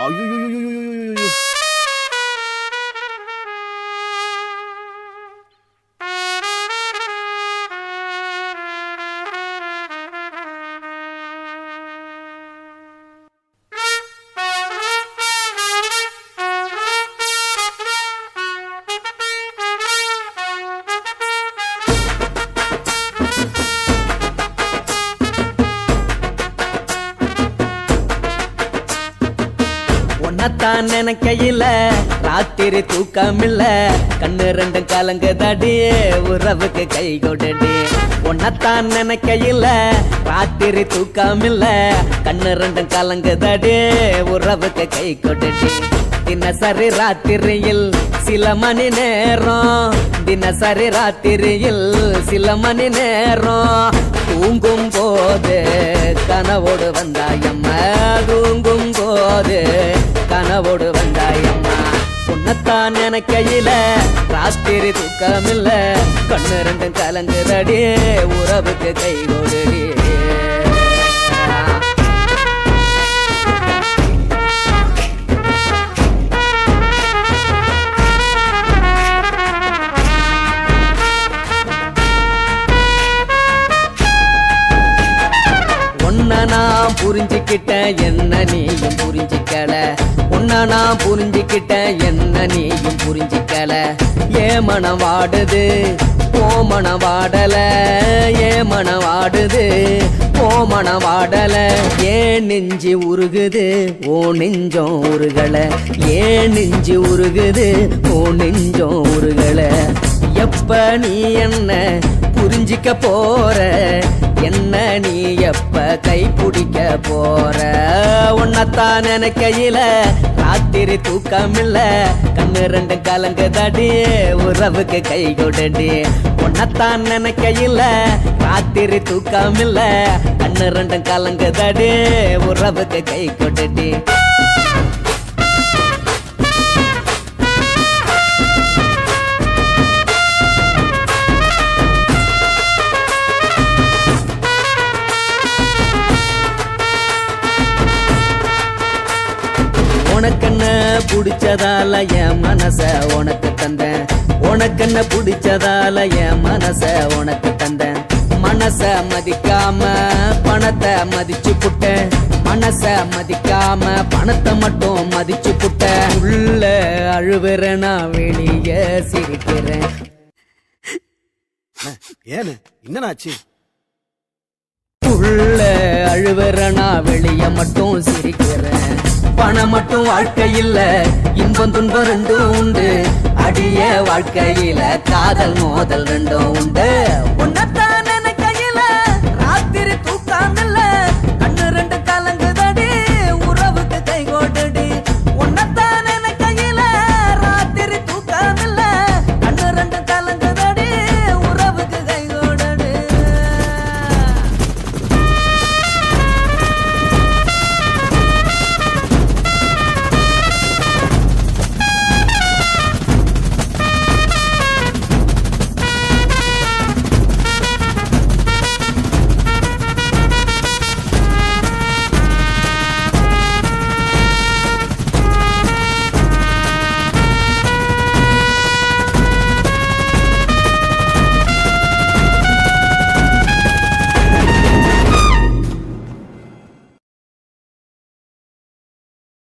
ஐயோ உன்னத்தான் நினைக்கையில ராத்திரி தூக்கமில்ல கண்ணு ரெண்டும் கலங்குதடி உறவுக்கு கை கொடுடி உன்னத்தான் நினைக்கையில ராத்திரி தூக்கமில்ல கண்ணு ரெண்டும் கலங்குதடி உறவுக்கு கை கொடுடி தினசரி ராத்திரியில் சில மணி நேரம் தினசரி ராத்திரியில் சில மணி நேரம் தூங்கும் போது கனவோடு வந்தாயம்மா தூங்கும் போது கனவோடு வந்தாயம்மா உன்னத்தான் நினைக்கையில ராத்திரி தூக்கமில்ல கண்ணு ரெண்டும் கலங்குதடி உறவுக்கு கை கொடுடி உன்ன நான் புரிஞ்சுக்கிட்டேன் என்ன நீயும் புரிஞ்சுக்கல உன்ன நான் புரிஞ்சுக்கிட்டேன் என்ன நீயும் புரிஞ்சுக்கல ஏ மனம் வாடுது ஓ மனம் வாடல ஏ மனம் வாடுது ஓ மனம் வாடல ஏன் நெஞ்சு உருகுது ஓ நெஞ்சம் உருகல ஏன் நெஞ்சு உருகுது ஓ நெஞ்சம் உருகல எப்ப நீ என்ன புரிஞ்சிக்க போற என்ன நீ எப்ப கை பிடிக்க போற உன்னத்தான் நினைக்கையில ராத்திரி தூக்கமில்ல கண்ணு ரெண்டு கலங்கு தடி உறவுக்கு கை கொடுடி உன்னத்தான் நினைக்கையில ராத்திரி தூக்கமில்ல கண்ணு ரெண்டும் கலங்கு தடி உறவுக்கு கை கொடுடி உனக்கென்ன பிடிச்சதால என் மனச உனக்கு தந்தேன் உனக்கென்ன பிடிச்சதால என் மனச உனக்கு தந்தேன் மனச மதிக்காம பணத்தை மதிச்சு புட்டேன் மனச மதிக்காம பணத்தை மட்டும் மதிச்சு புட்டேன் உள்ள அழுவுறேன் நான் வெளிய சிரிக்கிறேன் ஏன்னு என்னண்ணாச்சு உள்ள அழுவுறனா வெளிய மட்டும் சிரிக்கிறேன் பணம் மட்டும் வாழ்க்கையில் இன்பம் துன்பம் ரெண்டும் உண்டு அடிய வாழ்க்கையில காதல் மோதல் ரெண்டும் உண்டு